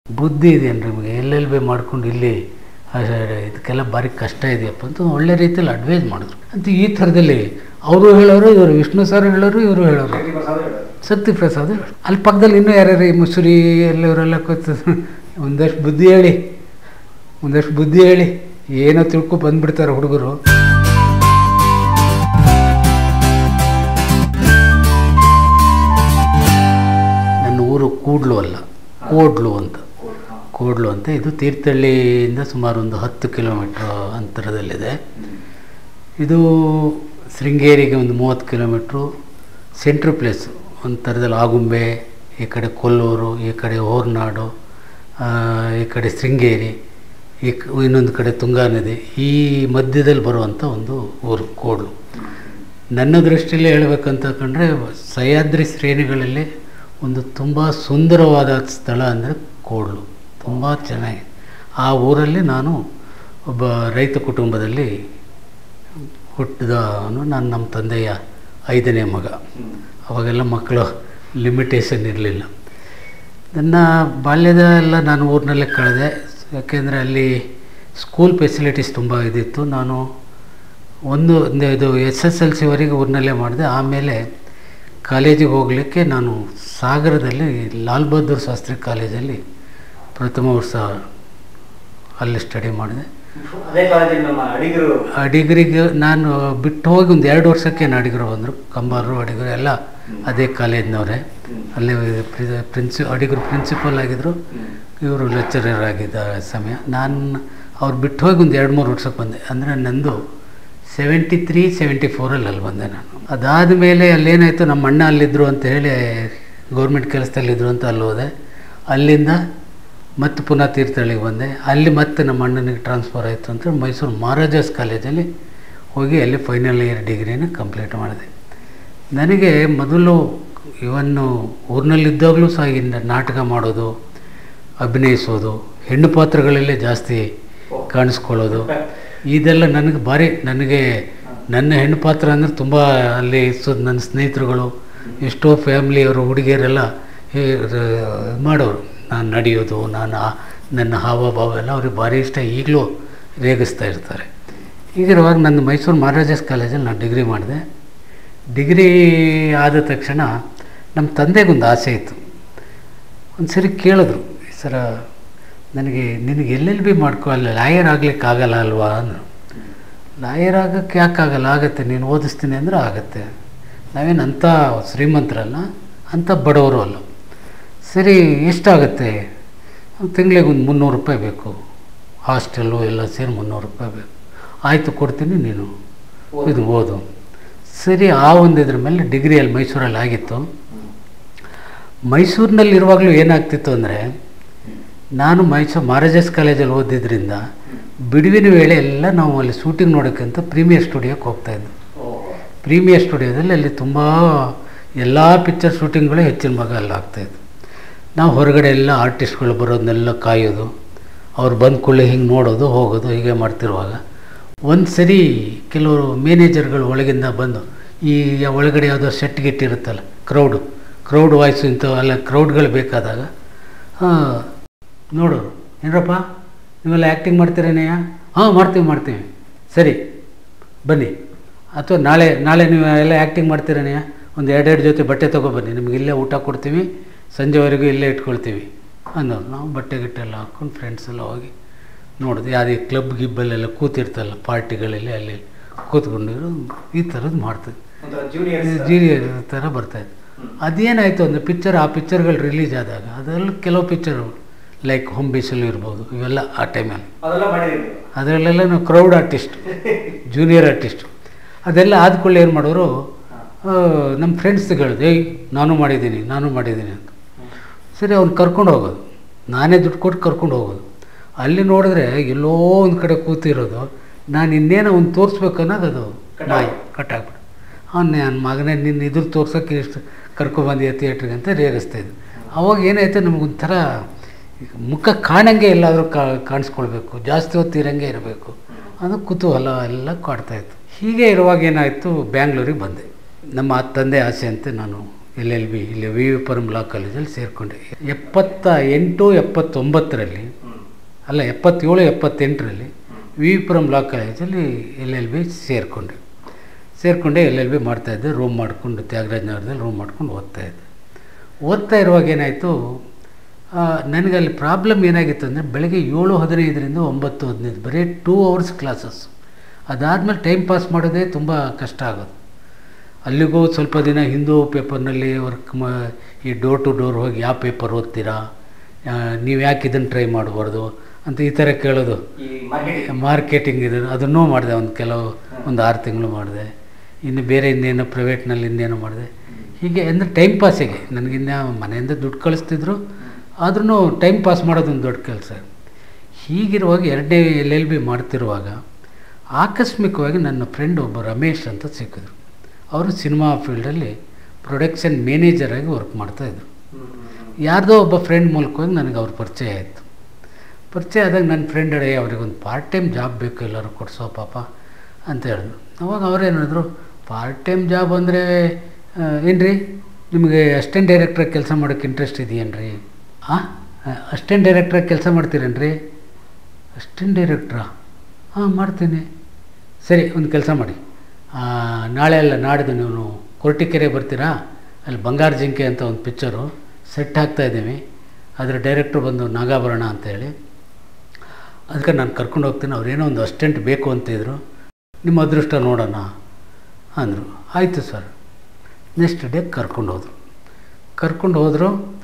ಬುದ್ಧಿ ಇದೆಯೇನು ನಿಮಗೆ L L B ಮಾಡ್ಕೊಂಡು ಇಲ್ಲಿ ಆ, ಇದಕ್ಕೆಲ್ಲ ಭಾರಿ ಕಷ್ಟ ಇದೆಯಪ್ಪ ಅಂತ ಒಳ್ಳೆ ರೀತಿಯಲ್ಲಿ ಅಡ್ವೈಸ್ ಮಾಡಿದ್ರು ಅಂತ ಈ ಥರದಲ್ಲಿ ಅವರು ಹೇಳೋರು ಇವರು ವಿಷ್ಣು ಸರ್ ಹೇಳೋರು ಇವರು ಹೇಳೋರು ಶಕ್ತಿ ಪ್ರಸಾದ್ ಅಲ್ಲಿ ಪಕ್ಕದಲ್ಲಿ ಇನ್ನೂ ಯಾರ್ಯಾರು ಈ ಮುಸುರಿ ಎಲ್ಲ ಇವರೆಲ್ಲ ಕೂತು ಒಂದಷ್ಟು ಬುದ್ಧಿ ಹೇಳಿ ಒಂದಷ್ಟು ಬುದ್ಧಿ ಹೇಳಿ ಏನೋ ತಿಳ್ಕೊ ಬಂದ್ಬಿಡ್ತಾರೆ ಹುಡುಗರು ನನ್ನ ಊರು ಕೂಡ್ಲು ಅಲ್ಲ ಕೋಡ್ಲು ಅಂತ ಕೋಡ್ಲು ಅಂತ ಇದು ತೀರ್ಥಹಳ್ಳಿಯಿಂದ ಸುಮಾರು ಒಂದು ಹತ್ತು ಕಿಲೋಮೀಟ್ರ್ ಅಂತರದಲ್ಲಿದೆ ಇದು ಶೃಂಗೇರಿಗೆ ಒಂದು ಮೂವತ್ತು ಕಿಲೋಮೀಟ್ರು ಸೆಂಟ್ರ್ ಪ್ಲೇಸು ಒಂದು ಥರದಲ್ಲಿ ಆಗುಂಬೆ ಈ ಕಡೆ ಕೊಲ್ಲೂರು ಈ ಕಡೆ ಹೋರ್ನಾಡು ಆ, ಈ ಕಡೆ ಶೃಂಗೇರಿ ಈ ಕ- ಇನ್ನೊಂದು ಕಡೆ ತುಂಗಾ ನದಿ ಈ ಮಧ್ಯದಲ್ಲಿ ಬರುವಂಥ ಒಂದು ಊರು ಕೋಡ್ಲು ನನ್ನ ದೃಷ್ಟಿಯಲ್ಲಿ ಹೇಳಬೇಕಂತ ಕಂಡ್ರೆ ಸಹ್ಯಾದ್ರಿ ಶ್ರೇಣಿಗಳಲ್ಲಿ ಒಂದು ತುಂಬ ಸುಂದರವಾದ ಸ್ಥಳ ಅಂದರೆ ಕೋಡ್ಲು ತುಂಬ ಚೆನ್ನಾಗಿದೆ ಆ ಊರಲ್ಲಿ ನಾನು ಒಬ್ಬ ರೈತ ಕುಟುಂಬದಲ್ಲಿ ಹುಟ್ಟಿದವನು ನಾನು ನಮ್ಮ ತಂದೆಯ ಐದನೇ ಮಗ ಅವಾಗೆಲ್ಲ ಮಕ್ಕಳು ಲಿಮಿಟೇಷನ್ ಇರಲಿಲ್ಲ ನನ್ನ ಬಾಲ್ಯದ ಎಲ್ಲ ನಾನು ಊರಿನಲ್ಲೇ ಕಳೆದೆ ಯಾಕೆಂದರೆ ಅಲ್ಲಿ ಸ್ಕೂಲ್ ಫೆಸಿಲಿಟೀಸ್ ತುಂಬ ಇದಿತ್ತು ನಾನು ಒಂದು ಒಂದು ಇದು ಎಸ್ ಎಸ್ ಎಲ್ ಸಿವರೆಗೆ ಊರಿನಲ್ಲೇ ಮಾಡಿದೆ ಆಮೇಲೆ ಕಾಲೇಜಿಗೆ ಹೋಗಲಿಕ್ಕೆ ನಾನು ಸಾಗರದಲ್ಲಿ ಲಾಲ್ ಬಹದ್ದೂರ್ ಶಾಸ್ತ್ರಿ ಕಾಲೇಜಲ್ಲಿ ಪ್ರಥಮ ವರ್ಷ ಅಲ್ಲಿ ಸ್ಟಡಿ ಮಾಡಿದೆ ಅದೇ ಕಾಲೇಜಿಗೆ ನಮ್ಮ ಅಡಿಗರು ಆ ಡಿಗ್ರಿಗೆ ನಾನು ಬಿಟ್ಟು ಹೋಗಿ ಒಂದು ಎರಡು ವರ್ಷಕ್ಕೆ ಏನು ಅಡಿಗರು ಬಂದರು ಕಂಬಾರರು ಅಡಿಗರು ಎಲ್ಲ ಅದೇ ಕಾಲೇಜ್ನವರೇ ಅಲ್ಲಿ ಪ್ರಿನ್ಸಿ ಅಡಿಗರು ಪ್ರಿನ್ಸಿಪಲ್ ಆಗಿದ್ದರು ಇವರು ಲೆಕ್ಚರರ್ ಆಗಿದ್ದ ಸಮಯ ನಾನು ಅವ್ರು ಬಿಟ್ಟು ಹೋಗಿ ಒಂದು ಎರಡು ಮೂರು ವರ್ಷಕ್ಕೆ ಬಂದೆ ಅಂದರೆ ನಂದು ಸೆವೆಂಟಿ ತ್ರೀ ಸೆವೆಂಟಿ ಫೋರಲ್ಲಿ ಅಲ್ಲಿ ಬಂದೆ ನಾನು ಅದಾದ ಮೇಲೆ ಅಲ್ಲೇನಾಯಿತು ನಮ್ಮ ಅಣ್ಣ ಅಲ್ಲಿದ್ದರು ಅಂತ ಹೇಳಿ ಗೌರ್ಮೆಂಟ್ ಕೆಲಸದಲ್ಲಿದ್ದರು ಅಂತ ಅಲ್ಲಿ ಹೋದೆ ಅಲ್ಲಿಂದ ಮತ್ತೆ ಪುನಃ ತೀರ್ಥಹಳ್ಳಿಗೆ ಬಂದೆ ಅಲ್ಲಿ ಮತ್ತೆ ನಮ್ಮ ಅಣ್ಣನಿಗೆ ಟ್ರಾನ್ಸ್ಫರ್ ಆಯಿತು ಅಂತ ಮೈಸೂರು ಮಹಾರಾಜಾಸ್ ಕಾಲೇಜಲ್ಲಿ ಹೋಗಿ ಅಲ್ಲಿ ಫೈನಲ್ ಇಯರ್ ಡಿಗ್ರಿನ ಕಂಪ್ಲೀಟ್ ಮಾಡಿದೆ ನನಗೆ ಮೊದಲು ಇವನ್ನು ಊರಿನಲ್ಲಿದ್ದಾಗಲೂ ಸಹ ಈ ನಾಟಕ ಮಾಡೋದು ಅಭಿನಯಿಸೋದು ಹೆಣ್ಣು ಪಾತ್ರಗಳಲ್ಲೇ ಜಾಸ್ತಿ ಕಾಣಿಸ್ಕೊಳ್ಳೋದು ಇದೆಲ್ಲ ನನಗೆ ಭಾರಿ ನನಗೆ ನನ್ನ ಹೆಣ್ಣು ಪಾತ್ರ ಅಂದರೆ ತುಂಬ ಅಲ್ಲಿ ಸು ನನ್ನ ಸ್ನೇಹಿತರುಗಳು ಎಷ್ಟೋ ಫ್ಯಾಮ್ಲಿಯವರು ಹುಡುಗಿಯರೆಲ್ಲ ಹೇ ರ- ಮಾಡೋರು ನಾನು ನಡೆಯೋದು ನಾನು ಆ- ನನ್ನ ಹಾವಭಾವ ಎಲ್ಲ ಅವ್ರಿಗೆ ಭಾರಿ ಇಷ್ಟ ಈಗಲೂ ರೇಗಿಸ್ತಾ ಇರ್ತಾರೆ ಹೀಗಿರುವಾಗ ನನ್ನ ಮೈಸೂರು ಮಹಾರಾಜಾಸ್ ಕಾಲೇಜಲ್ಲಿ ನಾನು ಡಿಗ್ರಿ ಮಾಡಿದೆ ಡಿಗ್ರಿ ಆದ ತಕ್ಷಣ ನಮ್ಮ ತಂದೆಗೊಂದು ಆಸೆ ಇತ್ತು ಒಂದು ಸರಿ ಕೇಳಿದ್ರು ಈ ಸರ ನನಗೆ ನಿನಗೆ ಎಲ್ಲೆಲ್ಲಿ ಬಿ ಮಾಡ್ಕೊ ಅಲ್ಲ ಲಾಯರ್ ಆಗ್ಲಿಕ್ಕೆ ಆಗಲ್ಲ ಅಲ್ವಾ ಅಂದರು ಲಾಯರ್ ಆಗಕ್ಕೆ ಯಾಕಾಗಲ್ಲ ಆಗತ್ತೆ ನೀನು ಓದಿಸ್ತೀನಿ ಅಂದರೆ ಆಗತ್ತೆ ನಾವೇನು ಅಂಥ ಶ್ರೀಮಂತರಲ್ಲ ಅಂಥ ಬಡವರು ಅಲ್ಲ ಸರಿ ಎಷ್ಟಾಗತ್ತೆ ತಿಂಗಳಿಗೆ ಒಂದು ಮುನ್ನೂರು ರೂಪಾಯಿ ಬೇಕು ಹಾಸ್ಟೆಲ್ಲು ಎಲ್ಲ ಸೇರಿ ಮುನ್ನೂರು ರೂಪಾಯಿ ಬೇಕು ಆಯಿತು ಕೊಡ್ತೀನಿ ನೀನು ಇದು ಓದು ಸರಿ ಆ ಒಂದು ಇದ್ರ ಮೇಲೆ ಡಿಗ್ರಿಯಲ್ಲಿ ಮೈಸೂರಲ್ಲಿ ಆಗಿತ್ತು ಮೈಸೂರಿನಲ್ಲಿ ಇರುವಾಗಲೂ ಏನಾಗ್ತಿತ್ತು ಅಂದರೆ ನಾನು ಮೈಸೂರು ಮಹಾರಾಜಾಸ್ ಕಾಲೇಜಲ್ಲಿ ಓದಿದ್ರಿಂದ ಬಿಡುವಿನ ವೇಳೆ ಎಲ್ಲ ನಾವು ಅಲ್ಲಿ ಶೂಟಿಂಗ್ ನೋಡೋಕ್ಕೆ ಅಂತ ಪ್ರೀಮಿಯರ್ ಸ್ಟುಡಿಯೋಕ್ಕೆ ಹೋಗ್ತಾಯಿದ್ವಿ ಪ್ರೀಮಿಯರ್ ಸ್ಟುಡಿಯೋದಲ್ಲಿ ಅಲ್ಲಿ ತುಂಬ ಎಲ್ಲ ಪಿಕ್ಚರ್ ಶೂಟಿಂಗ್ಗಳು ಹೆಚ್ಚಿನ ಭಾಗ ಅಲ್ಲಿ ಆಗ್ತಾಯಿತ್ತು ನಾವು ಹೊರಗಡೆ ಎಲ್ಲ ಆರ್ಟಿಸ್ಟ್ಗಳು ಬರೋದನ್ನೆಲ್ಲ ಕಾಯೋದು ಅವ್ರು ಬಂದ ಕೂಡಲೇ ಹಿಂಗೆ ನೋಡೋದು ಹೋಗೋದು ಹೀಗೆ ಮಾಡ್ತಿರುವಾಗ ಒಂದು ಸರಿ ಕೆಲವರು ಮ್ಯಾನೇಜರ್ಗಳು ಒಳಗಿಂದ ಬಂದು ಈ ಒಳಗಡೆ ಯಾವುದೋ ಸೆಟ್ ಗಿಟ್ ಇರುತ್ತಲ್ಲ ಕ್ರೌಡು ಕ್ರೌಡ್ ವಾಯ್ಸು ಇಂಥವೆಲ್ಲ ಕ್ರೌಡ್ಗಳು ಬೇಕಾದಾಗ ಹಾಂ ನೋಡೋರು ಏನರಪ್ಪ ನೀವೆಲ್ಲ ಆ್ಯಕ್ಟಿಂಗ್ ಮಾಡ್ತೀರೇನೆಯ ಹಾಂ ಮಾಡ್ತೀವಿ ಮಾಡ್ತೀವಿ ಸರಿ ಬನ್ನಿ ಅಥವಾ ನಾಳೆ ನಾಳೆ ನೀವು ಎಲ್ಲ ಆ್ಯಕ್ಟಿಂಗ್ ಮಾಡ್ತೀರೇನೆಯ ಒಂದು ಎರಡೆರಡು ಜೊತೆ ಬಟ್ಟೆ ತೊಗೊಬನ್ನಿ ನಿಮ್ಗೆ ಇಲ್ಲೇ ಊಟ ಕೊಡ್ತೀವಿ ಸಂಜೆವರೆಗೂ ಇಲ್ಲೇ ಇಟ್ಕೊಳ್ತೀವಿ ಅನ್ನೋರು ನಾವು ಬಟ್ಟೆ ಗಿಟ್ಟೆಲ್ಲ ಹಾಕ್ಕೊಂಡು ಫ್ರೆಂಡ್ಸ್ ಎಲ್ಲ ಹೋಗಿ ನೋಡಿದ್ವಿ ಯಾವುದೇ ಕ್ಲಬ್ ಗಿಬ್ಬಲ್ಲೆಲ್ಲ ಕೂತಿರ್ತಲ್ಲ ಪಾರ್ಟಿಗಳಲ್ಲಿ ಅಲ್ಲಿ ಕೂತ್ಕೊಂಡಿರೋ ಈ ಥರದ್ದು ಮಾಡ್ತೀವಿ ಒಂಥರ ಜೂನಿಯರ್ ಜೀರಿಯರ್ ಥರ ಬರ್ತಾಯಿತ್ತು ಅದೇನಾಯಿತು ಅಂದರೆ ಪಿಕ್ಚರ್ ಆ ಪಿಕ್ಚರ್ಗಳು ರಿಲೀಸ್ ಆದಾಗ ಅದರಲ್ಲಿ ಕೆಲವು ಪಿಕ್ಚರು ಲೈಕ್ ಹೋಮ್ ಬೇಸಲ್ಲಿ ಇರ್ಬೋದು ಇವೆಲ್ಲ ಆ ಟೈಮಲ್ಲಿ ಅದೆಲ್ಲ ಮಾಡಿರಿ ಅದರಲ್ಲೆಲ್ಲ ನಾವು ಕ್ರೌಡ್ ಆರ್ಟಿಸ್ಟ್ ಜೂನಿಯರ್ ಆರ್ಟಿಸ್ಟು ಅದೆಲ್ಲ ಆದ್ಕೊಳ್ಳಿ ಏನು ಮಾಡೋರು ಆ, ನಮ್ಮ ಫ್ರೆಂಡ್ಸ್ಗಳು ಏಯ್ ನಾನು ಮಾಡಿದ್ದೀನಿ ನಾನು ಮಾಡಿದ್ದೀನಿ ಅಂತ ಸರಿ ಅವ್ನು ಕರ್ಕೊಂಡು ಹೋಗೋದು ನಾನೇ ದುಡ್ಡು ಕೊಟ್ಟು ಕರ್ಕೊಂಡು ಹೋಗೋದು ಅಲ್ಲಿ ನೋಡಿದ್ರೆ ಎಲ್ಲೋ ಒಂದು ಕಡೆ ಕೂತಿರೋದು ನಾನು ಇನ್ನೇನೋ ಒಂದು ತೋರಿಸ್ಬೇಕು ಅನ್ನೋದು ಅದು ನಾಯಿ ಕಟ್ಟಾಕ್ಬಿಡು ಅವ್ನು ನನ್ನ ಮಗನೇ ನಿನ್ನ ಇದ್ರ ತೋರ್ಸೋಕ್ಕೆ ಇಷ್ಟು ಕರ್ಕೊಬಂದಿಯ ಥಿಯೇಟ್ರಿಗೆ ಅಂತ ರೇಗಿಸ್ತಾ ಇದ್ದೆ ಅವಾಗ ಏನಾಯ್ತು ನಮಗೊಂಥರ ಮುಖ ಕಾಣಂಗೆ ಎಲ್ಲಾದರೂ ಕಾಣಿಸ್ಕೊಳ್ಬೇಕು ಜಾಸ್ತಿ ಹೊತ್ತು ಇರಂಗೆ ಇರಬೇಕು ಅದು ಕುತೂಹಲ ಎಲ್ಲ ಕಾಡ್ತಾಯಿತ್ತು ಹೀಗೆ ಇರುವಾಗ ಏನಾಯಿತು ಬ್ಯಾಂಗ್ಳೂರಿಗೆ ಬಂದೆ ನಮ್ಮ ತಂದೆ ಆಸೆ ಅಂತೆ ನಾನು ಎಲ್ ಎಲ್ ಬಿ ಇಲ್ಲಿ ವಿ ವಿ ಪರಂ ಲಾ ಕಾಲೇಜಲ್ಲಿ ಸೇರಿಕೊಂಡೆ ಎಪ್ಪತ್ತ ಎಂಟು ಎಪ್ಪತ್ತೊಂಬತ್ತರಲ್ಲಿ ಅಲ್ಲ ಎಪ್ಪತ್ತೇಳು ಎಪ್ಪತ್ತೆಂಟರಲ್ಲಿ ವಿ ವಿ ಪುರಂ ಲಾ ಕಾಲೇಜಲ್ಲಿ ಎಲ್ ಎಲ್ ಬಿ ಸೇರಿಕೊಂಡೆ ಸೇರಿಕೊಂಡೆ ಎಲ್ ಎಲ್ ಬಿ ಮಾಡ್ತಾಯಿದ್ದೆ ರೂಮ್ ಮಾಡಿಕೊಂಡು ತ್ಯಾಗರಾಜ ನಗರದಲ್ಲಿ ರೂಮ್ ಮಾಡ್ಕೊಂಡು ಓದ್ತಾಯಿದ್ದೆ ಓದ್ತಾ ಇರುವಾಗ ಏನಾಯಿತು ನನಗೆ ಅಲ್ಲಿ ಪ್ರಾಬ್ಲಮ್ ಏನಾಗಿತ್ತು ಅಂದರೆ ಬೆಳಗ್ಗೆ ಏಳು ಹದಿನೈದರಿಂದ ಒಂಬತ್ತು ಹದಿನೈದು ಬರೀ ಟೂ ಅವರ್ಸ್ ಕ್ಲಾಸಸ್ ಅದಾದಮೇಲೆ ಟೈಮ್ ಪಾಸ್ ಮಾಡೋದೇ ತುಂಬ ಕಷ್ಟ ಆಗೋದು ಅಲ್ಲಿಗೂ ಸ್ವಲ್ಪ ದಿನ ಹಿಂದೂ ಪೇಪರ್ನಲ್ಲಿ ವರ್ಕ್ ಮಾ ಈ ಡೋರ್ ಟು ಡೋರ್ ಹೋಗಿ ಯಾವ ಪೇಪರ್ ಓದ್ತೀರಾ ನೀವು ಯಾಕೆ ಇದನ್ನು ಟ್ರೈ ಮಾಡಬಾರ್ದು ಅಂತ ಈ ಥರ ಕೇಳೋದು ಈ ಮಾರ್ಕೆಟಿಂಗ್ ಮಾರ್ಕೆಟಿಂಗ್ ಇದೆ ಅದನ್ನೂ ಮಾಡಿದೆ ಒಂದು ಕೆಲವು ಒಂದು ಆರು ತಿಂಗಳು ಮಾಡಿದೆ ಇನ್ನು ಬೇರೆ ಇನ್ನೇನು ಪ್ರೈವೇಟ್ನಲ್ಲಿ ಇನ್ನೇನು ಮಾಡಿದೆ ಹೀಗೆ ಅಂದರೆ ಟೈಮ್ ಪಾಸಿಗೆ ನನಗಿನ್ನ ಮನೆಯಿಂದ ದುಡ್ಡು ಕಳಿಸ್ತಿದ್ರು ಆದ್ರೂ ಟೈಮ್ ಪಾಸ್ ಮಾಡೋದೊಂದು ದೊಡ್ಡ ಕೆಲಸ ಹೀಗಿರುವಾಗ ಎರಡನೇ ಎಲ್ ಎಲ್ ಬಿ ಮಾಡ್ತಿರುವಾಗ ಆಕಸ್ಮಿಕವಾಗಿ ನನ್ನ ಫ್ರೆಂಡ್ ಒಬ್ಬ ರಮೇಶ್ ಅಂತ ಸಿಕ್ಕಿದ್ರು ಅವರು ಸಿನಿಮಾ ಫೀಲ್ಡಲ್ಲಿ ಪ್ರೊಡಕ್ಷನ್ ಮ್ಯಾನೇಜರಾಗಿ ವರ್ಕ್ ಮಾಡ್ತಾಯಿದ್ರು ಯಾರ್ದೋ ಒಬ್ಬ ಫ್ರೆಂಡ್ ಮೂಲಕವಾಗಿ ನನಗೆ ಅವ್ರ ಪರಿಚಯ ಆಯಿತು ಪರಿಚಯ ಆದಾಗ ನನ್ನ ಫ್ರೆಂಡ್ ಅಡೇ ಅವ್ರಿಗೊಂದು ಪಾರ್ಟ್ ಟೈಮ್ ಜಾಬ್ ಬೇಕು ಎಲ್ಲರೂ ಕೊಡಿಸೋ ಪಾಪ ಅಂತ ಹೇಳಿದ್ರು ಅವಾಗ ಅವ್ರೇನಿದ್ರು ಪಾರ್ಟ್ ಟೈಮ್ ಜಾಬ್ ಅಂದರೆ ಏನು ರೀ ನಿಮಗೆ ಅಸಿಸ್ಟೆಂಟ್ ಡೈರೆಕ್ಟ್ರಾಗಿ ಕೆಲಸ ಮಾಡೋಕ್ಕೆ ಇಂಟ್ರೆಸ್ಟ್ ಇದೆಯೇನ್ರಿ ಹಾಂ ಅಸಿಸ್ಟೆಂಟ್ ಡೈರೆಕ್ಟ್ರಾಗಿ ಕೆಲಸ ಮಾಡ್ತೀರೇನ್ರಿ ಅಸಿಸ್ಟೆಂಟ್ ಡೈರೆಕ್ಟ್ರಾ ಹಾಂ ಮಾಡ್ತೀನಿ ಸರಿ ಒಂದು ಕೆಲಸ ಮಾಡಿ ಆ, ನಾಳೆ ಅಲ್ಲ ನಾಡಿದ್ದು ನೀವು ಕೊರಟಿಕೆರೆ ಬರ್ತೀರಾ ಅಲ್ಲಿ ಬಂಗಾರ ಜಿಂಕೆ ಅಂತ ಒಂದು ಪಿಕ್ಚರು ಸೆಟ್ ಹಾಕ್ತಾ ಇದ್ದೀವಿ ಅದರ ಡೈರೆಕ್ಟ್ರು ಬಂದು ನಾಗಾಭರಣ ಅಂತ ಹೇಳಿ ಅದಕ್ಕೆ ನಾನು ಕರ್ಕೊಂಡು ಹೋಗ್ತೀನಿ ಅವ್ರೇನೋ ಒಂದು ಅಸಿಸ್ಟೆಂಟ್ ಬೇಕು ಅಂತಿದ್ರು ನಿಮ್ಮ ಅದೃಷ್ಟ ನೋಡೋಣ ಅಂದರು ಆಯಿತು ಸರ್ ನೆಕ್ಸ್ಟ್ ಡೇ ಕರ್ಕೊಂಡು ಹೋದರು ಕರ್ಕೊಂಡು ಹೋದರು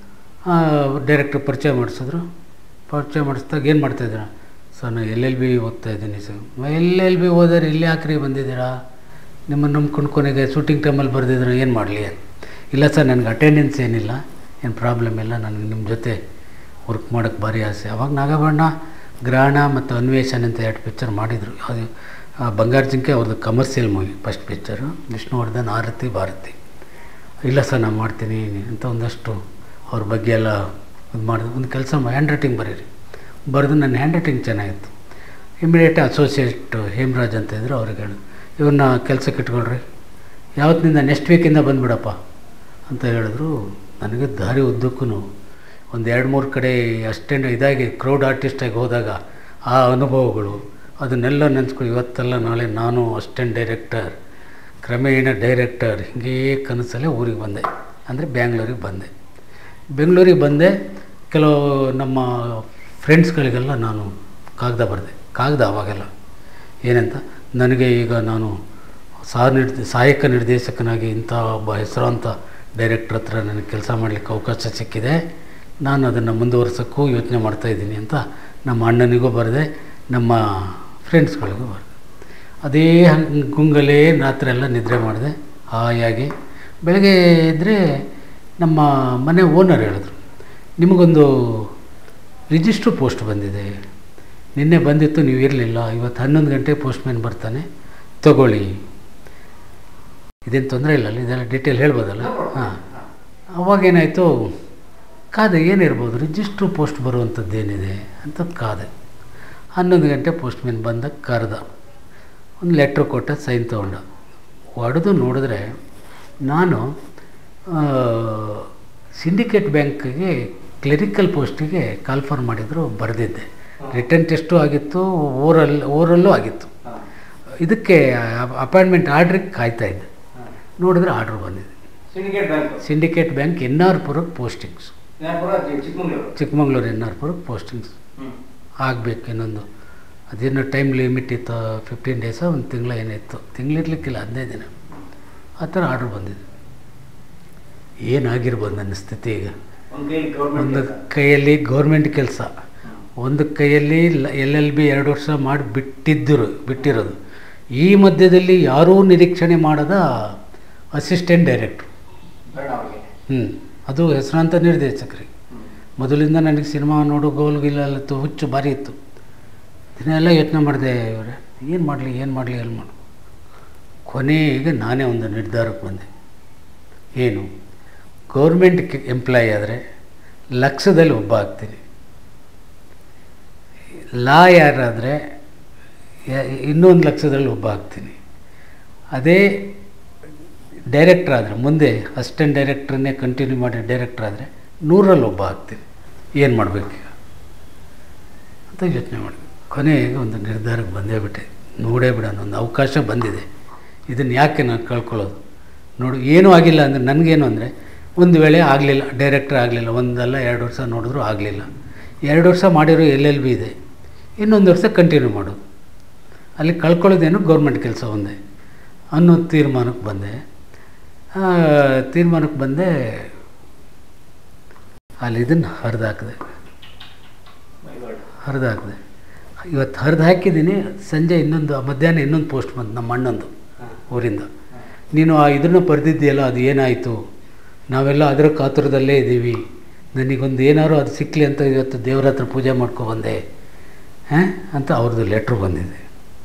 ಡೈರೆಕ್ಟ್ರ್ ಪರಿಚಯ ಮಾಡಿಸಿದ್ರು ಪರಿಚಯ ಮಾಡಿಸಿದಾಗ ಏನು ಮಾಡ್ತಾಯಿದ್ದೀರಾ ಸರ್ ನಾನು ಎಲ್ ಎಲ್ ಬಿ ಓದ್ತಾ ಇದ್ದೀನಿ ಸರ್ ಎಲ್ ಎಲ್ ಬಿ ಓದಿದ್ರೆ ಇಲ್ಲಿ ಯಾಕ್ರಿ ಬಂದಿದ್ದೀರಾ ನಿಮ್ಮನ್ನು ನಂಬ್ಕೊಂಡು ಕೊನೆಗೆ ಶೂಟಿಂಗ್ ಟೈಮಲ್ಲಿ ಬರೆದಿದ್ರೆ ಏನು ಮಾಡಲಿ ಇಲ್ಲ ಸರ್ ನನಗೆ ಅಟೆಂಡೆನ್ಸ್ ಏನಿಲ್ಲ ಏನು ಪ್ರಾಬ್ಲಮ್ ಇಲ್ಲ ನನಗೆ ನಿಮ್ಮ ಜೊತೆ ವರ್ಕ್ ಮಾಡೋಕ್ಕೆ ಭಾರಿ ಆಸೆ ಅವಾಗ ನಾಗಬಣ್ಣ ಗ್ರಹಣ ಮತ್ತು ಅನ್ವೇಷಣೆ ಅಂತ ಎರಡು ಪಿಕ್ಚರ್ ಮಾಡಿದರು ಅದು ಆ ಬಂಗಾರ ಜಿಂಕೆ ಅವ್ರದ್ದು commercial movie first picture Vishnuvardhan Aarathi Bharathi ಇಲ್ಲ ಸರ್ ನಾನು ಮಾಡ್ತೀನಿ ಅಂತ ಒಂದಷ್ಟು ಅವ್ರ ಬಗ್ಗೆ ಎಲ್ಲ ಇದು ಮಾಡಿದೆ ಒಂದು ಕೆಲಸ ಹ್ಯಾಂಡ್ ರೈಟಿಂಗ್ ಬರೀರಿ ಬರೆದು ನನ್ನ ಹ್ಯಾಂಡ್ ರೈಟಿಂಗ್ ಚೆನ್ನಾಗಿತ್ತು ಇಮಿಡಿಯೇಟ್ ಅಸೋಸಿಯೇಟ್ ಹೇಮರಾಜ್ ಅಂತ ಇದ್ರು ಅವ್ರಿಗೆ ಹೇಳಿ ಇವ್ರನ್ನ ಕೆಲಸಕ್ಕೆ ಇಟ್ಕೊಳ್ರಿ ಯಾವತ್ತಿನಿಂದ ನೆಕ್ಸ್ಟ್ ವೀಕಿಂದ ಬಂದುಬಿಡಪ್ಪ ಅಂತ ಹೇಳಿದ್ರು ನನಗೆ ದಾರಿ ಉದ್ದಕ್ಕೂ ಒಂದು ಎರಡು ಮೂರು ಕಡೆ ಅಷ್ಟೇನು ಇದಾಗಿ ಕ್ರೌಡ್ ಆರ್ಟಿಸ್ಟಾಗಿ ಹೋದಾಗ ಆ ಅನುಭವಗಳು ಅದನ್ನೆಲ್ಲ ನೆನೆಸ್ಕೊಂಡು ಇವತ್ತೆಲ್ಲ ನಾಳೆ ನಾನು ಅಸಿಸ್ಟೆಂಟ್ ಡೈರೆಕ್ಟರ್ ಕ್ರಮೇಣ ಡೈರೆಕ್ಟರ್ ಹೀಗೇ ಕನಸಲ್ಲೇ ಊರಿಗೆ ಬಂದೆ ಅಂದರೆ ಬ್ಯಾಂಗ್ಳೂರಿಗೆ ಬಂದೆ ಬೆಂಗಳೂರಿಗೆ ಬಂದೆ ಕೆಲವು ನಮ್ಮ ಫ್ರೆಂಡ್ಸ್ಗಳಿಗೆಲ್ಲ ನಾನು ಕಾಗದ ಬರೆದೆ ಕಾಗದ ಅವಾಗೆಲ್ಲ ಏನಂತ ನನಗೆ ಈಗ ನಾನು ಸಹ ನಿರ್ದ ಸಹಾಯಕ ನಿರ್ದೇಶಕನಾಗಿ ಇಂಥ ಒಬ್ಬ ಹೆಸರಾಂತ ಡೈರೆಕ್ಟ್ರ್ ಹತ್ರ ನನಗೆ ಕೆಲಸ ಮಾಡಲಿಕ್ಕೆ ಅವಕಾಶ ಸಿಕ್ಕಿದೆ ನಾನು ಅದನ್ನು ಮುಂದುವರ್ಸೋಕ್ಕೂ ಯೋಚನೆ ಮಾಡ್ತಾಯಿದ್ದೀನಿ ಅಂತ ನಮ್ಮ ಅಣ್ಣನಿಗೂ ಬರೆದೆ ನಮ್ಮ ಫ್ರೆಂಡ್ಸ್ಗಳಿಗೂ ಬರೆದೆ ಅದೇ ಹಂಗ್ ಗುಂಗಲೇ ರಾತ್ರಿ ಎಲ್ಲ ನಿದ್ರೆ ಮಾಡಿದೆ ಹಾಯಾಗಿ ಬೆಳಗ್ಗೆ ಇದ್ದರೆ ನಮ್ಮ ಮನೆ ಓನರ್ ಹೇಳಿದ್ರು ನಿಮಗೊಂದು ರಿಜಿಸ್ಟ್ರ್ ಪೋಸ್ಟ್ ಬಂದಿದೆ ನಿನ್ನೆ ಬಂದಿತ್ತು ನೀವು ಇರಲಿಲ್ಲ ಇವತ್ತು ಹನ್ನೊಂದು ಗಂಟೆ ಪೋಸ್ಟ್ಮ್ಯಾನ್ ಬರ್ತಾನೆ ತಗೊಳ್ಳಿ ಇದೇನು ತೊಂದರೆ ಇಲ್ಲ ಇದೆಲ್ಲ ಡೀಟೇಲ್ ಹೇಳ್ಬೋದಲ್ಲ ಹಾಂ ಅವಾಗೇನಾಯಿತು ಕಾದೆ ಏನಿರ್ಬೋದು ರಿಜಿಸ್ಟ್ರ್ ಪೋಸ್ಟ್ ಬರುವಂಥದ್ದು ಏನಿದೆ ಅಂತ ಕಾದೆ ಹನ್ನೊಂದು ಗಂಟೆ ಪೋಸ್ಟ್ಮ್ಯಾನ್ ಬಂದ ಕರೆದ ಒಂದು ಲೆಟ್ರ್ ಕೊಟ್ಟ ಸೈನ್ ತೊಗೊಂಡ ಹೊಡೆದು ನೋಡಿದ್ರೆ ನಾನು ಸಿಂಡಿಕೇಟ್ ಬ್ಯಾಂಕಿಗೆ ಕ್ಲೆರಿಕಲ್ ಪೋಸ್ಟಿಗೆ ಕಾಲ್ಫರ್ ಮಾಡಿದ್ರು ಬರೆದಿದ್ದೆ ರಿಟರ್ನ್ ಟೆಸ್ಟು ಆಗಿತ್ತು ಓರಲ್ ಓರಲ್ಲೂ ಆಗಿತ್ತು ಇದಕ್ಕೆ ಅಪಾಯಿಂಟ್ಮೆಂಟ್ ಆರ್ಡ್ರಿಗೆ ಕಾಯ್ತಾ ಇದ್ದೆ ನೋಡಿದ್ರೆ ಆರ್ಡ್ರ್ ಬಂದಿದೆ Syndicate bank Syndicate bank N R ಪುರಕ್ಕೆ ಪೋಸ್ಟಿಂಗ್ಸ್ ಯಾರ್ಪುರ ಚಿಕ್ಕಮಂಗ್ಳೂರು ಚಿಕ್ಕಮಂಗ್ಳೂರು ಎನ್ ಆರ್ ಪುರಕ್ಕೆ ಪೋಸ್ಟಿಂಗ್ಸ್ ಹ್ಮ್ ಆಗಬೇಕು ಇನ್ನೊಂದು ಅದೇನು ಟೈಮ್ ಲಿಮಿಟ್ ಇತ್ತು ಫಿಫ್ಟೀನ್ ಡೇಸ ಒಂದು ತಿಂಗಳ ಏನಿತ್ತು ತಿಂಗಳಿರ್ಲಿಕ್ಕಿಲ್ಲ ಹದಿನೈದು ದಿನ ಆ ಥರ ಆರ್ಡ್ರ್ ಬಂದಿದೆ ಏನಾಗಿರ್ಬೋದು ನನ್ನ ಸ್ಥಿತಿ ಈಗ ಒಂದ್ ಕೈಲಿ ಗೌರ್ಮೆಂಟ್ ಒಂದು ಕೈಯಲ್ಲಿ ಗೌರ್ಮೆಂಟ್ ಕೆಲಸ ಒಂದು ಕೈಯಲ್ಲಿ ಎಲ್ ಎಲ್ ಬಿ ಎರಡು ವರ್ಷ ಮಾಡಿ ಬಿಟ್ಟಿದ್ದರು ಬಿಟ್ಟಿರೋದು ಈ ಮಧ್ಯದಲ್ಲಿ ಯಾರೂ ನಿರೀಕ್ಷಣೆ ಮಾಡದ ಅಸಿಸ್ಟೆಂಟ್ ಡೈರೆಕ್ಟ್ರು ಬೇಡ ಅವ್ರಿಗೆ ಹ್ಞೂ ಅದು ಹೆಸರಾಂತ ನಿರ್ದೇಶಕರಿಗೆ ಮೊದಲಿಂದ ನನಗೆ ಸಿನಿಮಾ ನೋಡೋ ಗೋಲ್ ಗಿಲ್ ಎಲ್ಲ ತು- ಹುಚ್ಚು ಭಾರಿ ಇತ್ತು ಇದನ್ನೆಲ್ಲ ಯೋಚನೆ ಮಾಡಿದೆ ಇವರೇ ಏನು ಮಾಡಲಿ ಏನು ಮಾಡಲಿ ಅಲ್ಲಿ ಮಾಡು ಕೊನೆಗೆ ನಾನೇ ಒಂದು ನಿರ್ಧಾರಕ್ಕೆ ಬಂದೆ ಏನು ಗೌರ್ಮೆಂಟ್ ಎಂಪ್ಲಾಯಿ ಆದರೆ ಲಕ್ಷದಲ್ಲಿ ಒಬ್ಬ ಆಗ್ತೀನಿ ಲಾ ಯಾರಾದರೆ ಇನ್ನೊಂದು ಲಕ್ಷದಲ್ಲಿ ಒಬ್ಬ ಆಗ್ತೀನಿ ಅದೇ ಡೈರೆಕ್ಟ್ರ್ ಆದರೆ ಮುಂದೆ ಅಸಿಸ್ಟೆಂಟ್ ಡೈರೆಕ್ಟ್ರನ್ನೇ ಕಂಟಿನ್ಯೂ ಮಾಡಿ ಡೈರೆಕ್ಟ್ರ್ ಆದರೆ ನೂರಲ್ಲಿ ಒಬ್ಬ ಆಗ್ತೀನಿ ಏನು ಮಾಡಬೇಕೀಗ ಅಂತ ಯೋಚನೆ ಮಾಡಿ ಕೊನೆಗೆ ಒಂದು ನಿರ್ಧಾರಕ್ಕೆ ಬಂದೇ ಬಿಟ್ಟೆ ನೋಡೇ ಬಿಡೋಣ ಒಂದು ಅವಕಾಶ ಬಂದಿದೆ ಇದನ್ನು ಯಾಕೆ ನಾನು ಕಳ್ಕೊಳ್ಳೋದು ನೋಡು ಏನೂ ಆಗಿಲ್ಲ ಅಂದರೆ ನನಗೇನು ಅಂದರೆ ಒಂದು ವೇಳೆ ಆಗಲಿಲ್ಲ ಡೈರೆಕ್ಟ್ರ್ ಆಗಲಿಲ್ಲ ಒಂದಲ್ಲ ಎರಡು ವರ್ಷ ನೋಡಿದ್ರು ಆಗಲಿಲ್ಲ ಎರಡು ವರ್ಷ ಮಾಡಿರೋ ಎಲ್ ಎಲ್ ಬಿ ಇದೆ ಇನ್ನೊಂದು ವರ್ಷ ಕಂಟಿನ್ಯೂ ಮಾಡೋದು ಅಲ್ಲಿ ಕಳ್ಕೊಳ್ಳೋದೇನು ಗೌರ್ಮೆಂಟ್ ಕೆಲಸ ಒಂದೇ ಅನ್ನೋ ತೀರ್ಮಾನಕ್ಕೆ ಬಂದೆ ಆ, ತೀರ್ಮಾನಕ್ಕೆ ಬಂದೆ ಅಲ್ಲಿ ಇದನ್ನು ಹರಿದಾಕಿದೆ ಹರಿದು ಹಾಕಿದೆ ಇವತ್ತು ಹರಿದು ಹಾಕಿದ್ದೀನಿ ಸಂಜೆ ಇನ್ನೊಂದು ಮಧ್ಯಾಹ್ನ ಇನ್ನೊಂದು ಪೋಸ್ಟ್ ಬಂತು ನಮ್ಮ ಅಣ್ಣಂದು ಊರಿಂದ ನೀನು ಆ ಇದನ್ನು ಬರೆದಿದ್ದೀಯಲ್ಲ ಅದು ಏನಾಯಿತು ನಾವೆಲ್ಲ ಅದರ ಕಾತುರದಲ್ಲೇ ಇದ್ದೀವಿ ನನಗೊಂದು ಏನಾದ್ರು ಅದು ಸಿಕ್ಕಲಿ ಅಂತ ಇವತ್ತು ದೇವ್ರ ಹತ್ರ ಪೂಜೆ ಮಾಡ್ಕೊಬಂದೆ ಹಾಂ ಅಂತ ಅವ್ರದ್ದು ಲೆಟ್ರ್ ಬಂದಿದೆ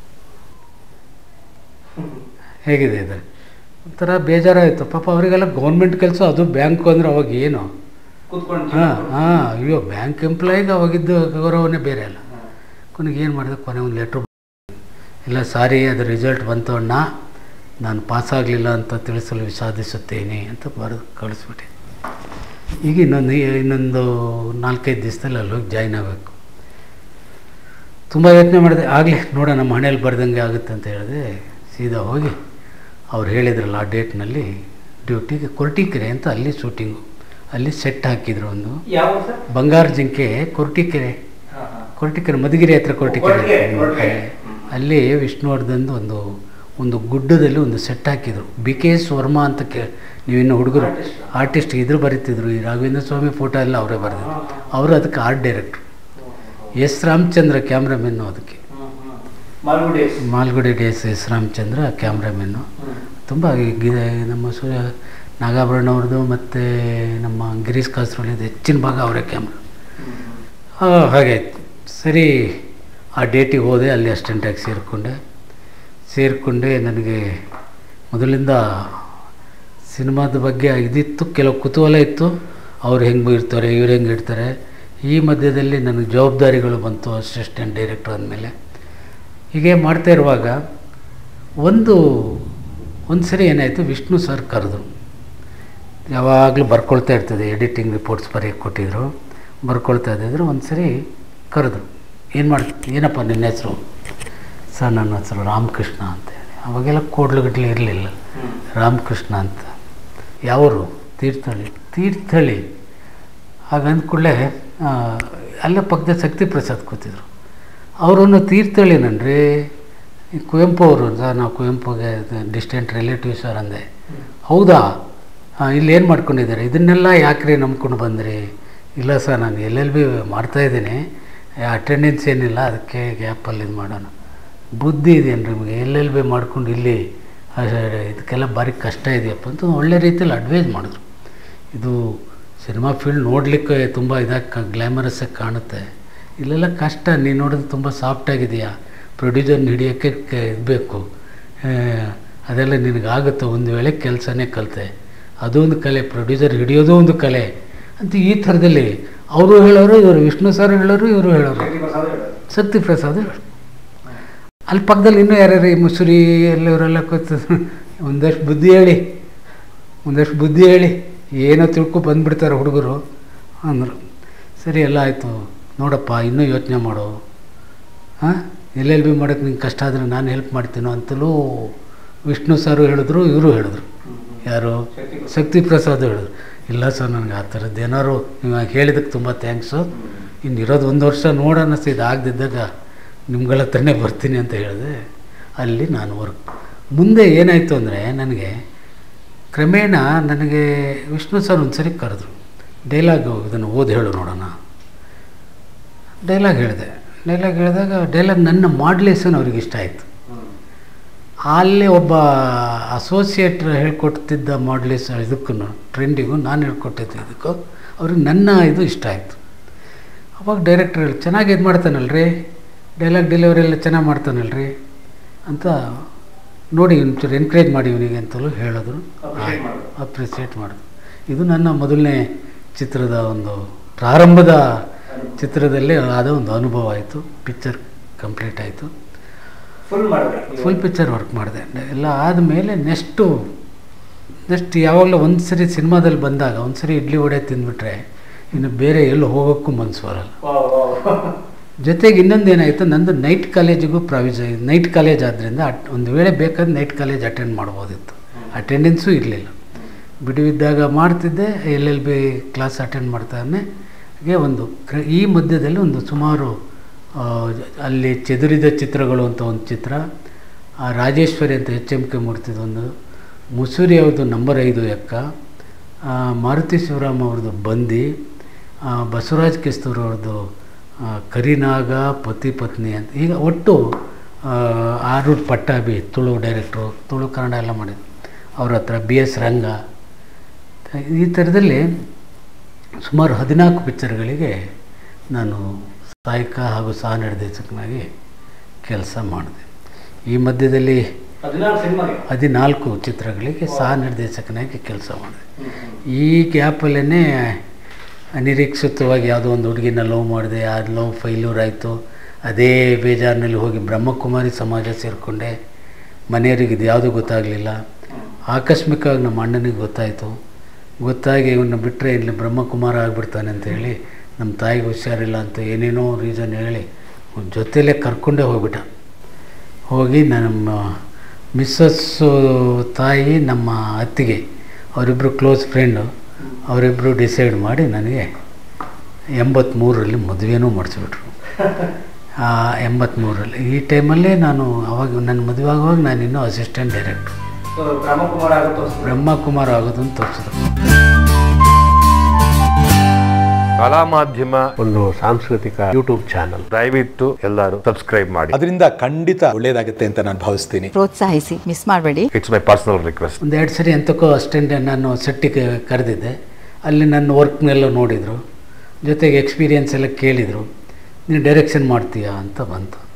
ಹೇಗಿದೆ ಇದು ಒಂಥರ ಬೇಜಾರಾಯಿತು ಪಾಪ ಅವರಿಗೆಲ್ಲ ಗೌರ್ಮೆಂಟ್ ಕೆಲಸ ಅದು ಬ್ಯಾಂಕು ಅಂದರೆ ಅವಾಗ ಏನು ಕೂತ್ಕೊಂಡು ಹಾಂ ಹಾಂ ಅಯ್ಯೋ ಬ್ಯಾಂಕ್ ಎಂಪ್ಲಾಯಿಗೆ ಅವಾಗಿದ್ದು ಗೌರವನೇ ಬೇರೆ ಅಲ್ಲ ಕೊನೆಗೆ ಏನು ಮಾಡಿದೆ ಕೊನೆ ಒಂದು ಲೆಟ್ರ್ ಇಲ್ಲ ಸಾರಿ ಅದು ರಿಸಲ್ಟ್ ಬಂತು ಅಣ್ಣ ನಾನು ಪಾಸ್ ಆಗಲಿಲ್ಲ ಅಂತ ತಿಳಿಸಲು ವಿಷಾದಿಸುತ್ತೇನೆ ಅಂತ ಬರೆದು ಕಳಿಸ್ಬಿಟ್ಟೆ ಈಗ ಇನ್ನೊಂದು ಇನ್ನೊಂದು ನಾಲ್ಕೈದು ದಿವಸದಲ್ಲಿ ಅಲ್ಲಿ ಹೋಗಿ ಜಾಯ್ನ್ ಆಗಬೇಕು ತುಂಬ ಯೋಚನೆ ಮಾಡಿದೆ ಆಗಲಿ ನೋಡೋಣ ನಮ್ಮ ಹಣೆಯಲ್ಲಿ ಬರ್ದಂಗೆ ಆಗುತ್ತೆ ಅಂತ ಹೇಳಿದೆ ಸೀದಾ ಹೋಗಿ ಅವ್ರು ಹೇಳಿದ್ರಲ್ಲ ಆ ಡೇಟ್ನಲ್ಲಿ ಡ್ಯೂಟಿಗೆ ಕೊರಟಿಕೆರೆ ಅಂತ ಅಲ್ಲಿ ಶೂಟಿಂಗು ಅಲ್ಲಿ ಸೆಟ್ ಹಾಕಿದ್ರು ಒಂದು ಯಾವ ಸರ್ ಬಂಗಾರ ಜಿಂಕೆ ಕೊರಟಿಕೆರೆ ಹಾಂ ಹಾಂ ಕೊರಟಿಕೆರೆ ಮಧುಗಿರಿ ಹತ್ರ ಕೊರಟಿಕೆರೆ ಕೊರಟಗೆರೆ, ಕೊರಟಗೆರೆ. ಹ್ಮ್. ಅಲ್ಲಿ ವಿಷ್ಣುವರ್ಧನ್ದು ಒಂದು ಒಂದು ಗುಡ್ಡದಲ್ಲಿ ಒಂದು ಸೆಟ್ ಹಾಕಿದ್ರು ಬಿ ಕೆ ಎಸ್ ವರ್ಮಾ ಅಂತ ಕೇ ನೀವಿನ್ನು ಹುಡುಗರು Artist. ಆರ್ಟಿಸ್ಟ್ ಇದ್ರು ಬರೀತಿದ್ರು ಈ ರಾಘವೇಂದ್ರ ಸ್ವಾಮಿ ಫೋಟೋ ಎಲ್ಲ ಅವರೇ ಬರೆದಿದ್ರು ಅವರು ಅದಕ್ಕೆ ಆರ್ಟ್ ಡೈರೆಕ್ಟ್ರು ಎಸ್ ರಾಮಚಂದ್ರ ಕ್ಯಾಮ್ರಾಮೆನ್ನು ಅದಕ್ಕೆ ಮಾಲ್ಗುಡಿ ಮಾಲ್ಗುಡಿ ಡೇಸ್ ಎಸ್ ರಾಮಚಂದ್ರ ಕ್ಯಾಮ್ರಾಮೆನ್ನು ತುಂಬ ಗಿ- ನಮ್ಮ ಸೂರ್ಯ ನಾಗಾಭರಣ ಅವ್ರದ್ದು ಮತ್ತು ನಮ್ಮ ಗಿರೀಶ್ ಕಾಸರಳ್ಳಿದು ಹೆಚ್ಚಿನ ಭಾಗ ಅವರೇ ಕ್ಯಾಮ್ರಾ ಹಾಗೆ ಆಯ್ತು ಸರಿ ಆ ಡೇಟಿಗೆ ಹೋದೆ ಅಲ್ಲಿ ಅಸ್ಟೆಂಟಾಗಿ ಸೇರಿಕೊಂಡೆ ಸೇರಿಕೊಂಡೆ ನನಗೆ ಮೊದಲಿಂದ ಸಿನಿಮಾದ ಬಗ್ಗೆ ಇದಿತ್ತು ಕೆಲವು ಕುತೂಹಲ ಇತ್ತು ಅವ್ರು ಹೆಂಗೆ ಇರ್ತಾರೆ ಇವ್ರು ಹೆಂಗೆ ಇರ್ತಾರೆ ಈ ಮಧ್ಯದಲ್ಲಿ ನನಗೆ ಜವಾಬ್ದಾರಿಗಳು ಬಂತು ಅಸಿಸ್ಟೆಂಟ್ ಡೈರೆಕ್ಟರ್ ಅಂದಮೇಲೆ ಹೀಗೆ ಮಾಡ್ತಾ ಇರುವಾಗ ಒಂದು ಒಂದು ಸರಿ ಏನಾಯಿತು ವಿಷ್ಣು ಸರ್ ಕರೆದ್ರು ಯಾವಾಗಲೂ ಬರ್ಕೊಳ್ತಾ ಇರ್ತದೆ ಎಡಿಟಿಂಗ್ ರಿಪೋರ್ಟ್ಸ್ ಬರೆಯೋಕ್ಕೆ ಕೊಟ್ಟಿದ್ರು ಬರ್ಕೊಳ್ತಾ ಇದ್ದಿದ್ರು ಒಂದು ಸರಿ ಕರೆದ್ರು ಏನು ಮಾಡ್ತಿ ಏನಪ್ಪ ನಿನ್ನ ಹೆಸರು ಸರ್ ನನ್ನ ಹೆಸರು ರಾಮಕೃಷ್ಣ ಅಂತ ಹೇಳಿ ಅವಾಗೆಲ್ಲ ಕೋಡ್ಲುಗಟ್ಲೆ ಇರಲಿಲ್ಲ ರಾಮಕೃಷ್ಣ ಅಂತ ಯಾವರು ತೀರ್ಥಹಳ್ಳಿ ತೀರ್ಥಹಳ್ಳಿ ಹಾಗಂದ ಕೂಡಲೇ ಅಲ್ಲೇ ಪಕ್ಕದ ಶಕ್ತಿ ಪ್ರಸಾದ್ ಕೂತಿದ್ರು ಅವರನ್ನು ತೀರ್ಥಹಳ್ಳಿನನ್ರಿ ಈ ಕುವೆಂಪು ಅವರು ಸರ್ ನಾವು ಕುವೆಂಪುಗೆ ಡಿಸ್ಟೆಂಟ್ ರಿಲೇಟಿವ್ ಸರ್ ಅಂದೆ ಹೌದಾ ಹಾಂ ಇಲ್ಲಿ ಏನು ಮಾಡ್ಕೊಂಡಿದ್ದಾರೆ ಇದನ್ನೆಲ್ಲ ಯಾಕ್ರಿ ನಂಬ್ಕೊಂಡು ಬಂದ್ರಿ ಇಲ್ಲ ಸರ್ ನಾನು ಎಲ್ ಎಲ್ ಬಿ ಮಾಡ್ತಾಯಿದ್ದೀನಿ ಅಟೆಂಡೆನ್ಸ್ ಏನಿಲ್ಲ ಅದಕ್ಕೆ ಗ್ಯಾಪಲ್ಲಿ ಇದು ಮಾಡೋಣ ಬುದ್ಧಿ ಇದೆಯೇನು ನಿಮಗೆ ಎಲ್ ಎಲ್ ಬಿ ಮಾಡ್ಕೊಂಡು ಇಲ್ಲಿ ಆ, ಇದಕ್ಕೆಲ್ಲ ಭಾರಿ ಕಷ್ಟ ಇದೆಯಪ್ಪ ಅಂತ ಒಳ್ಳೆ ರೀತಿಯಲ್ಲಿ ಅಡ್ವೈಸ್ ಮಾಡಿದ್ರು ಇದು ಸಿನಿಮಾ ಫೀಲ್ಡ್ ನೋಡಲಿಕ್ಕೆ ತುಂಬ ಇದಾಗಿ ಗ್ಲ್ಯಾಮರಸ್ಸಾಗಿ ಕಾಣುತ್ತೆ ಇಲ್ಲೆಲ್ಲ ಕಷ್ಟ ನೀನು ನೋಡಿದ್ರೆ ತುಂಬ ಸಾಫ್ಟಾಗಿದೆಯಾ ಪ್ರೊಡ್ಯೂಸರ್ನ ಹಿಡಿಯೋಕ್ಕೆ ಕ- ಇದು ಬೇಕು ಆ, ಅದೆಲ್ಲ ನಿನಗಾಗುತ್ತೆ ಒಂದು ವೇಳೆ ಕೆಲಸನೇ ಕಲಿತೆ ಅದು ಒಂದು ಕಲೆ ಪ್ರೊಡ್ಯೂಸರ್ ಹಿಡಿಯೋದು ಒಂದು ಕಲೆ ಅಂತ ಈ ಥರದಲ್ಲಿ ಅವರು ಹೇಳೋರು ಇವರು ವಿಷ್ಣು ಸರ್ ಹೇಳೋರು ಇವರು ಹೇಳೋರು ಶಕ್ತಿ ಪ್ರಸಾದ್ ಹೇಳೋದು. ಶಕ್ತಿ ಪ್ರಸಾದ್ ಹೇಳೋರು ಅಲ್ಲಿ ಪಕ್ಕದಲ್ಲಿ ಇನ್ನೂ ಯಾರ್ಯಾರು ಈ ಮುಸುರಿ ಎಲ್ಲ ಇವರೆಲ್ಲ ಕೂತು ಒಂದಷ್ಟು ಬುದ್ಧಿ ಹೇಳಿ ಒಂದಷ್ಟು ಬುದ್ಧಿ ಹೇಳಿ ಏನೋ ತಿಳ್ಕೊ ಬಂದುಬಿಡ್ತಾರೆ ಹುಡುಗರು ಅಂದರು ಸರಿ ಎಲ್ಲ ಆಯಿತು ನೋಡಪ್ಪ ಇನ್ನೂ ಯೋಚನೆ ಮಾಡು ಹಾಂ ಎಲ್ ಎಲ್ ಬಿ ಮಾಡೋಕ್ಕೆ ನಿಂಗೆ ಕಷ್ಟ ಆದರೆ ನಾನು ಹೆಲ್ಪ್ ಮಾಡ್ತೀನೋ ಅಂತಲೂ ವಿಷ್ಣು ಸರು ಹೇಳಿದ್ರು ಇವರು ಹೇಳಿದ್ರು ಯಾರು ಶಕ್ತಿ ಪ್ರಸಾದ್. ಶಕ್ತಿ ಪ್ರಸಾದ್ ಹೇಳಿದ್ರು ಇಲ್ಲ ಸರ್ ನನಗೆ ಆ ಥರದ್ದು ಏನಾದ್ರು ನೀವು ಹೇಳಿದ್ದಕ್ಕೆ ತುಂಬ ಥ್ಯಾಂಕ್ಸು ಇನ್ನು ಇರೋದು ಒಂದು ವರ್ಷ ನೋಡೋಣ ಸ ಇದು ಆಗದಿದ್ದಾಗ ನಿಮ್ಗಳ ಹತ್ರನೇ ಬರ್ತೀನಿ ಅಂತ ಹೇಳಿದೆ ಅಲ್ಲಿ ನಾನು ವರ್ಕ್ ಮುಂದೆ ಏನಾಯಿತು ಅಂದರೆ ನನಗೆ ಕ್ರಮೇಣ ನನಗೆ ವಿಷ್ಣು ಸರ್ ಒಂದು ಸರಿ ಕರೆದ್ರು ಡೈಲಾಗು ಇದನ್ನು ಓದಿ ಹೇಳು ನೋಡೋಣ ಡೈಲಾಗ್ ಹೇಳಿದೆ ಡೈಲಾಗ್ ಹೇಳಿದಾಗ ಡೈಲಾಗ್ ನನ್ನ ಮಾಡ್ಲೇಷನ್ ಅವ್ರಿಗೆ ಇಷ್ಟ ಆಯಿತು ಹ್ಮ್. ಅಲ್ಲೇ ಒಬ್ಬ ಅಸೋಸಿಯೇಟ್ ಹೇಳ್ಕೊಡ್ತಿದ್ದ ಮಾಡ್ಲೇಸ್ ಇದಕ್ಕೂ ಟ್ರೆಂಡಿಗೂ ನಾನು ಹೇಳ್ಕೊಟ್ಟಿದ್ದೆ ಇದಕ್ಕೂ ಅವ್ರಿಗೆ ನನ್ನ ಇದು ಇಷ್ಟ ಆಯಿತು ಅವಾಗ ಡೈರೆಕ್ಟ್ರ್ ಹೇಳಿ ಚೆನ್ನಾಗಿ ಇದು ಮಾಡ್ತಾನಲ್ರಿ ಡೈಲಾಗ್ ಡೆಲಿವರಿ ಎಲ್ಲ ಚೆನ್ನಾಗಿ ಮಾಡ್ತಾನಲ್ರಿ ಅಂತ ನೋಡಿ ಒಂಚೂರು ಎನ್ಕರೇಜ್ ಮಾಡಿ ಇವನಿಗೆ ಅಂತಲೂ ಹೇಳಿದ್ರು Appreciate ಮಾಡಿದ್ರು. ಅಪ್ರಿಸಿಯೇಟ್ ಮಾಡಿದ್ರು ಇದು ನನ್ನ ಮೊದಲನೇ ಚಿತ್ರದ ಒಂದು ಪ್ರಾರಂಭದ ಚಿತ್ರದಲ್ಲಿ ಆದ ಒಂದು ಅನುಭವ ಆಯಿತು ಪಿಕ್ಚರ್ ಕಂಪ್ಲೀಟ್ ಆಯಿತು ಫುಲ್ ಮಾಡಿದ್ರೆ ಫುಲ್ ಪಿಕ್ಚರ್ ವರ್ಕ್ ಮಾಡಿದೆ ಎಲ್ಲ ಆದಮೇಲೆ ನೆಕ್ಸ್ಟು ನೆಕ್ಸ್ಟ್ ಯಾವಾಗಲೂ ಒಂದು ಸರಿ ಸಿನಿಮಾದಲ್ಲಿ ಬಂದಾಗ ಒಂದು ಸರಿ ಇಡ್ಲಿ ವಡೆ ತಿಂದ್ಬಿಟ್ರೆ ಇನ್ನು ಬೇರೆ ಎಲ್ಲೂ ಹೋಗೋಕ್ಕೂ ಮನಸ್ಸು ಬರಲ್ಲ ವಾವ್, ವಾವ್. ಜೊತೆಗೆ ಇನ್ನೊಂದು ಏನಾಯಿತು ನಂದು ನೈಟ್ ಕಾಲೇಜಿಗೂ ಪ್ರಾವಿಜ ನೈಟ್ ಕಾಲೇಜ್ ಆದ್ದರಿಂದ ಅಟ್- ಒಂದು ವೇಳೆ ಬೇಕಾದ್ರೆ ನೈಟ್ ಕಾಲೇಜ್ ಅಟೆಂಡ್ ಮಾಡ್ಬೋದಿತ್ತು ಅಟೆಂಡೆನ್ಸು ಇರಲಿಲ್ಲ ಬಿಡುವಿದ್ದಾಗ ಮಾಡ್ತಿದ್ದೆ L L B class attend ಮಾಡ್ತಾನೆ ಹಾಗೆ ಒಂದು ಕ್ರ- ಈ ಮಧ್ಯದಲ್ಲಿ ಒಂದು ಸುಮಾರು ಆ, ಅಲ್ಲಿ ಚೆದುರಿದ ಚಿತ್ರಗಳು ಅಂತ ಒಂದು ಚಿತ್ರ ಆ ರಾಜೇಶ್ವರಿ ಅಂತ ಎಚ್ ಎಮ್ ಕೆ ಮೂರ್ತಿದು ಒಂದು ಮುಸೂರಿ ಅವ್ರದ್ದು ನಂಬರ್ ಐದು ಎಕ್ಕ ಆ, ಮಾರುತಿ ಶಿವರಾಮ್ ಅವ್ರದ್ದು ಬಂದಿ ಆ, ಬಸವರಾಜ್ ಕಿಸ್ತೂರ್ ಅವ್ರದ್ದು ಆ, ಕರಿನಾಗ ಪತಿ ಪತ್ನಿ ಅಂತ ಈಗ ಒಟ್ಟು ಆ, ಆರೂರ್ ಪಟ್ಟಾಭಿ ತುಳು ಡೈರೆಕ್ಟ್ರು ತುಳು ಕನ್ನಡ ಎಲ್ಲ ಮಾಡಿದ್ರು ಅವ್ರ ಹತ್ರ ಬಿ ಎಸ್ ರಂಗ ಈ ಥರದಲ್ಲಿ ಸುಮಾರು ಹದಿನಾಲ್ಕು ಪಿಕ್ಚರ್ಗಳಿಗೆ ನಾನು ಸಹಾಯಕ ಹಾಗೂ ಸಹ ನಿರ್ದೇಶಕನಾಗಿ ಕೆಲಸ ಮಾಡಿದೆ ಈ ಮಧ್ಯದಲ್ಲಿ ಹದಿನಾರು ಸಿನಿಮಾಗೆ ಹದಿನಾಲ್ಕು ಚಿತ್ರಗಳಿಗೆ ಸಹ ನಿರ್ದೇಶಕನಾಗಿ ಕೆಲಸ ಮಾಡಿದೆ ಈ ಗ್ಯಾಪಲ್ಲೇ ಅನಿರೀಕ್ಷಿತವಾಗಿ ಯಾವುದೋ ಒಂದು ಹುಡುಗಿನ ಲವ್ ಮಾಡಿದೆ ಆ ಲವ್ ಫೈಲ್ಯೂರ್ ಆಯಿತು ಅದೇ ಬೇಜಾರಿನಲ್ಲಿ ಹೋಗಿ ಬ್ರಹ್ಮಕುಮಾರಿ ಸಮಾಜ ಸೇರಿಕೊಂಡೆ ಮನೆಯವರಿಗೆ ಇದು ಯಾವುದೂ ಗೊತ್ತಾಗಲಿಲ್ಲ ಆಕಸ್ಮಿಕವಾಗಿ ನಮ್ಮ ಅಣ್ಣನಿಗೆ ಗೊತ್ತಾಯಿತು ಗೊತ್ತಾಗಿ ಇವನ್ನ ಬಿಟ್ಟರೆ ಇಲ್ಲಿ ಬ್ರಹ್ಮಕುಮಾರ ಆಗಿಬಿಡ್ತಾನೆ ಅಂತ ಹೇಳಿ ನಮ್ಮ ತಾಯಿಗೆ ಹುಷಾರಿಲ್ಲ ಅಂತ ಏನೇನೋ ರೀಸನ್ ಹೇಳಿ ಅವ್ನ ಜೊತೆಲೇ ಕರ್ಕೊಂಡೇ ಹೋಗ್ಬಿಟ್ಟ ಹೋಗಿ ನಮ್ಮ ಮಿಸ್ಸಸ್ಸು ತಾಯಿ ನಮ್ಮ ಅತ್ತಿಗೆ ಅವರಿಬ್ಬರು ಕ್ಲೋಸ್ ಫ್ರೆಂಡು ಅವರಿಬ್ಬರು ಡಿಸೈಡ್ ಮಾಡಿ ನನಗೆ ಎಂಬತ್ತ್ಮೂರರಲ್ಲಿ ಮದುವೆನೂ ಮಾಡಿಸ್ಬಿಟ್ರು ಆ, ಎಂಬತ್ತ್ಮೂರರಲ್ಲಿ ಈ ಟೈಮಲ್ಲೇ ನಾನು ಅವಾಗ ನನ್ನ ಮದುವೆ ಆಗುವಾಗ ನಾನು ಇನ್ನೂ ಅಸಿಸ್ಟೆಂಟ್ ಡೈರೆಕ್ಟ್ರು ಸೊ ಬ್ರಹ್ಮಕುಮಾರ್ ಆಗುತ್ತೋ ಬ್ರಹ್ಮಕುಮಾರ್ ಆಗೋದನ್ನು ತೋರಿಸಿದ್ರು ಕಲಾ ಮಾಧ್ಯಮ ಒಂದು ಸಾಂಸ್ಕೃತಿಕ ಯೂಟ್ಯೂಬ್ ಚಾನಲ್ ದಯವಿಟ್ಟು ಎಲ್ಲರೂ ಸಬ್ಸ್ಕ್ರೈಬ್ ಮಾಡಿ ಅದರಿಂದ ಖಂಡಿತ ಒಳ್ಳೇದಾಗುತ್ತೆ ಅಂತ ನಾನು ಭಾವಿಸ್ತೀನಿ ಪ್ರೋತ್ಸಾಹಿಸಿ ಮಿಸ್ ಮಾಡಬೇಡಿ ಇಟ್ಸ್ ಮೈ ಪರ್ಸನಲ್ ರಿಕ್ವೆಸ್ಟ್ ಒಂದು ಎರಡು ಸರಿ ಎಂತಕ್ಕೋ ಅಷ್ಟೆಂಡ್ ನಾನು ಸೆಟ್ಟಿಗೆ ಕರೆದಿದ್ದೆ ಅಲ್ಲಿ ನನ್ನ ವರ್ಕ್ನೆಲ್ಲ ನೋಡಿದರು ಜೊತೆಗೆ ಎಕ್ಸ್ಪೀರಿಯನ್ಸ್ ಎಲ್ಲ ಕೇಳಿದರು ನೀನು ಡೈರೆಕ್ಷನ್ ಮಾಡ್ತೀಯಾ ಅಂತ ಬಂತು